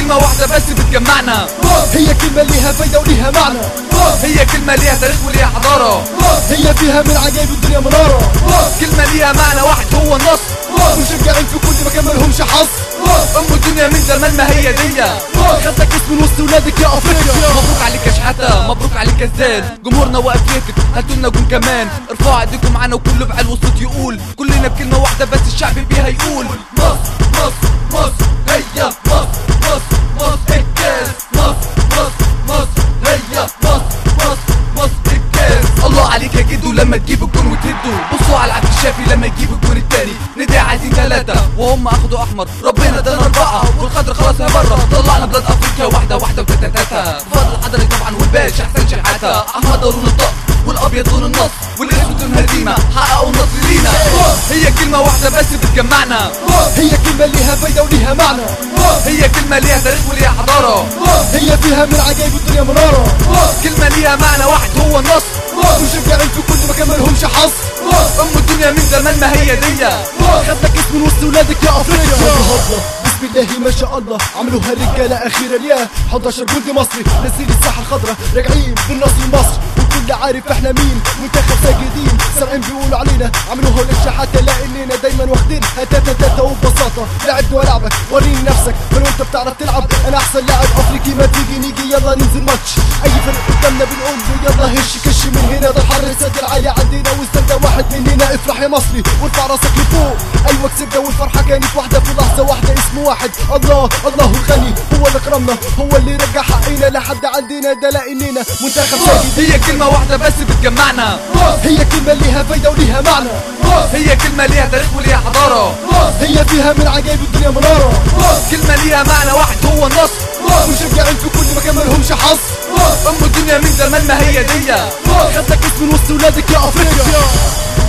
كلمة واحدة بس بتجمعنا هي كلمة ليها فايدة وليها معنى هي كلمة ليها تاريخ وليها حضارة هي فيها من عجائب الدنيا منارة كلمة ليها معنى واحد هو النص مشجعين في كل مكان مالهمش حظ ام الدنيا من زمان ما هي دي خدتك اسم من وسط ولادك يا افريقيا مبروك عليك يا شحاتة مبروك عليك يا زال جمهورنا واقف يهتف هاتوا لنا جون كمان ارفعوا ايديكم معانا وكله بعلو الصوت يقول كلنا بكلمة واحدة بس الشعب بيها يقول مصر مصر مصر هي مصر مصر مصر الكاس مصر مصر مصر هي مصر مصر مصر الكاس الله عليك يا جدو لما تجيب الجون وتهدوا بصوا على العبد الشافي لما يجيب الجون التاني ندعي عايزين ثلاثة وهم اخدوا احمر ربنا ادانا اربعة والخضر خلاص يا بره طلعنا بلاد افريقيا واحدة واحدة وتاتا تاتا فضل الحضري طبعا والباشا احسن شحاتة احمد لون الطق والابيض لون النص والاسود لون هزيمة حققوا النصر لينا هي كلمة واحدة بس بتجمعنا هي كلمة ليها فايدة وليها معنى هي كلمة ليها تاريخ وليها حضارة هي فيها من عجائب الدنيا منارة كلمة ليها معنى واحد هو النص مشجعين في كل مكان مالهمش حظ ام الدنيا من زمان ما هي دي خدك اسم من وسط ولادك يا افريقيا هضلة بسم الله ما شاء الله عملوها الرجالة اخيرا يا 11 جندي مصري نازلين الساحة الخضراء راجعين بالنصر لمصر والكل عارف احنا مين منتخب ساجدين سامعين بيقولوا علينا عملوها للشحاتة لا اننا دايما واخدين هتاتا تاتا وببساطة لعبني والعبك وريني نفسك ولو انت بتعرف تلعب انا احسن لاعب افريقي ما تيجي نيجي يلا ننزل ماتش اي فريق قدامنا بنقول له يلا هش كش من هنا ده الحر السد العالي عندنا واستنى واحد مننا افرح يا مصري وارفع راسك لفوق ايوه كسبنا والفرحه كانت واحده في لحظه واحده اسم واحد الله الله الغني هو اللي كرمنا هو اللي رجع حقنا لحد عندنا ده لا اننا منتخب ساجد هي كلمة واحدة بس بتجمعنا هي كلمه ليها فايده وليها معنى هي كلمة ليها تاريخ وليها حضارة هي فيها من عجائب الدنيا مناره كلمة ليها معنى واحد هو النص مشجعين في كل مكان مالهمش حظ ام الدنيا من زمان ما هي دي خدك اسم من وسط ولادك يا افريقيا